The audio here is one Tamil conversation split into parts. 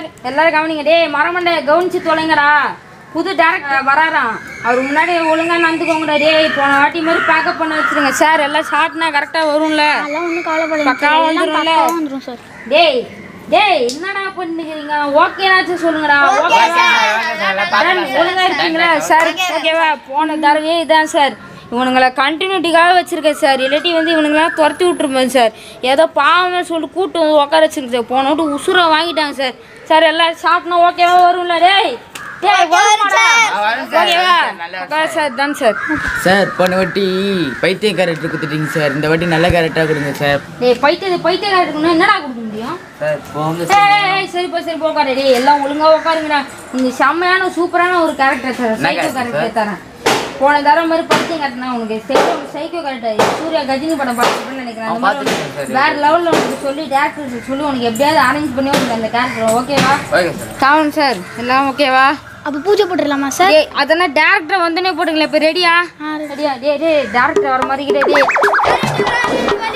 சார் எல்லாரும் கவனிங்க டேய் மரமண்டை கவனிச்சு தொலைங்கடா புது டேரக்டர் வராராம் அவர் முன்னாடி ஒழுங்கா நடந்துக்கோங்கடா டேய் போன வாட்டி மாதிரி பேக்கப் பண்ண வச்சிருங்க சார் எல்லாம் ஷார்ட்னா கரெக்டாக வரும்ல அதெல்லாம் ஒன்றும் கவலைப்படாதீங்க பக்காவா சார் எல்லாம் வந்துரும்ல? பக்காவா வந்துரும் சார் டேய் டேய் என்னடா பண்ணுகிறீங்க ஓகேனாச்சும் சொல்லுங்கடா ஓகேவா சார், ஒழுங்கா இருக்கீங்களா சார் ஓகேவா போன தடவையே இதான் சார் இவனுங்களை கண்டினியூட்டிக்காக வச்சிருக்கேன் சார் இல்லாட்டி வந்து இவனுங்களாம் துரத்தி விட்டுருப்பேன் சார் ஏதோ பாவமே சொல்லிட்டு கூட்டு வந்து உட்கார வச்சிருக்கு சார் போன விட்டு உசுரை வாங்கிட்டாங்க சார் சார் எல்லாம் ஷாப்னா ஓகேவா வரும்ல டேய் டேய் வருமாடா ஓகேவா ஓகே சார் தான் சார் சார் போன வாட்டி பைத்திய கேரக்டர் கொடுத்துட்டீங்க சார் இந்த வாட்டி நல்ல கேரக்டராக கொடுங்க சார் டேய் பைத்திய பைத்தியக்காரத்துக்கு என்னடா கொடுக்க முடியும் சார் போங்க ஏய், ஏய், சரிப்பா சரிப்பா உட்காரு டேய் எல்லாம் ஒழுங்கா உட்காருங்கடா நீங்க செம்மையான சூப்பரான ஒரு கேரக்டர் சார் என்ன சைக்கோ character கேரக்டர் தரேன் போன தடவை மாதிரி பைத்தியம் கட்டினா உனக்கு psycho psycho character Suriya Ghajini படம் பார்த்துருப்பேன்னு நினைக்கிறேன் அந்த மாதிரி பார்த்துருக்கேன் sir. வேற லெவலில் உனக்கு சொல்லி டேரக்டர் சொல்லி உனக்கு எப்படியாவது அரேஞ்ச் பண்ணி உனக்கு அந்த கேரக்டர் ஓகேவா ஓகே சார் காவன் சார் எல்லாம் ஓகேவா அப்போ பூஜை போட்டுடலாமா சார் டேய் அதெல்லாம் டேரக்டர் வந்தனே போட்டுங்களேன் இப்போ ரெடியா ரெடியா டேய் டேய் டேரக்டர் வர மாதிரி கிட்டே டேய்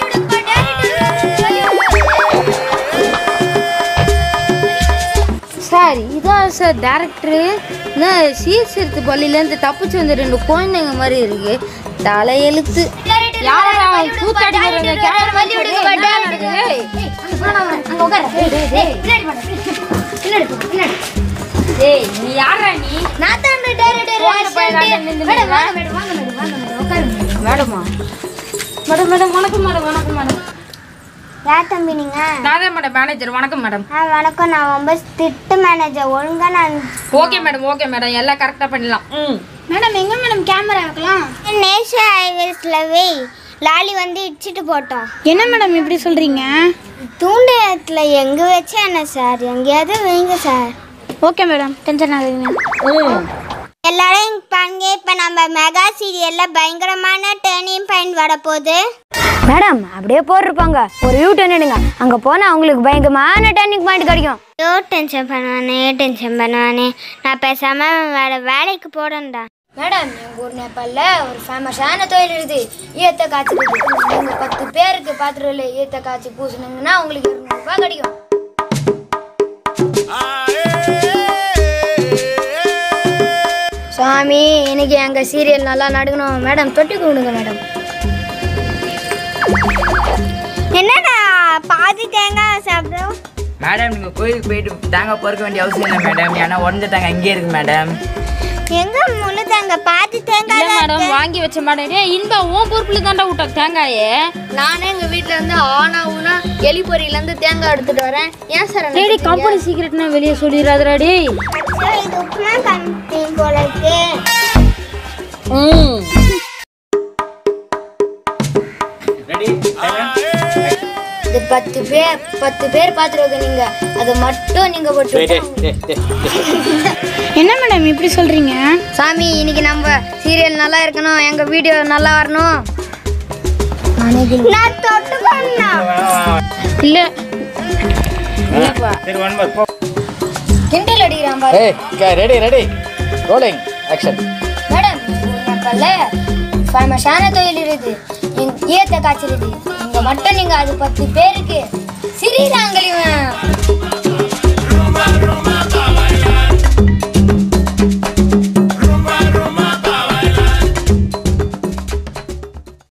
சார் இதான் சார் டேரக்டரு என்ன சீர்திருத்த பள்ளியிலேருந்து தப்பிச்சு வந்த ரெண்டு குழந்தைங்க மாதிரி இருக்கு தலையெழுத்து யாரா கூத்தாடி வர்றவங்க கேமரா வண்டி விடுங்க டேய் நீ யாரா நீ நான் தான் போன பையன் தான் நின்னு நின்னா. மேடமா மேடம் மேடம் வணக்கம் மேடம் வணக்கம் மேடம் யார் தம்பி நீங்க நான் தான் மேடம் மேனேஜர் வணக்கம் மேடம் ஆ வணக்கம் நான் ரொம்ப ஸ்ட்ரிக்ட் மேனேஜர் ஒழுங்கா நான் ஓகே மேடம் ஓகே மேடம் எல்லாம் கரெக்டாக பண்ணிடலாம் ம் மேடம் எங்க மேடம் கேமரா வைக்கலாம் நேஷனல் ஹைவேஸ்ல வை லாலி வந்து இடிச்சிட்டு போட்டோம் என்ன மேடம் இப்படி சொல்றீங்க தூண்டத்துல எங்க வச்சா என்ன சார் எங்கேயாவது வைங்க சார் ஓகே மேடம் டென்ஷன் ஆகுதுங்க எல்லாரும் இங்க பாருங்க இப்ப நம்ம மெகா சீரியல்ல பயங்கரமான டேர்னிங் பாயிண்ட் வரப்போகுது மேடம் அப்படியே போட்டிருப்பாங்க ஒரு யூ டர்ன் எடுங்க அங்கே போனால் அவங்களுக்கு பயங்கரமான டர்னிங் பாயிண்ட் கிடைக்கும் ஐயோ டென்ஷன் பண்ணுவானே டென்ஷன் பண்ணுவானே நான் பேசாம வேற வேலைக்கு போறேன்டா மேடம் எங்கள் ஊர் நேபாளில் ஒரு ஃபேமஸான தொழில் இருக்குது ஈயத்த காய்ச்சிருக்கு நீங்கள் பத்து பேருக்கு பாத்திரம் ஈயத்த காய்ச்சி பூசினீங்கன்னா உங்களுக்கு இரநூறுபா கிடைக்கும் சாமி இன்னைக்கு எங்கள் சீரியல் நல்லா நடக்கணும் மேடம் தொட்டி கொடுங்க மேடம் என்னடா பாதி தேங்காய் சாப்பிடும் மேடம் நீங்கள் கோயிலுக்கு போயிட்டு தேங்காய் பொறுக்க வேண்டிய அவசியம் இல்லை மேடம் ஏன்னா உடஞ்ச தேங்காய் இங்கே இருக்கு மேடம் எங்க முழு தேங்காய் பாதி தேங்காய் இல்லை மேடம் வாங்கி வச்ச மேடம் டேய் இன்பா உன் பொறுப்பில் தாண்டா விட்ட தேங்காயே நானே எங்கள் வீட்டில் வந்து ஆனா ஊனா எலி பொரியிலேருந்து தேங்காய் எடுத்துட்டு வரேன் ஏன் சார் டேடி கம்பெனி சீக்கிரட்னா வெளியே சொல்லிடாதடா டேய் அச்சோ, இது உப்புமா கம்பெனி போல இருக்கு ம் ரெடி இது பத்து பேர் பத்து பேர் பார்த்துருக்க நீங்க அதை மட்டும் நீங்க போட்டு என்ன மேடம் இப்படி சொல்றீங்க சாமி இன்னைக்கு நம்ம சீரியல் நல்லா இருக்கணும் எங்க வீடியோ நல்லா வரணும் நான் தொட்டு பண்ணா இல்லை இல்லைப்பா சரி ஒன் மோர் போ கிண்டல் அடிக்கிறான் பாரு ஏய் ready ready rolling action madam நம்மள ஃபேமஸான தொழில் இருக்குது இங்க ஈயத்தை காய்ச்சிருது இங்க மட்டும் நீங்க அது பத்து பேருக்கு சிறிதாங்கள் இவன்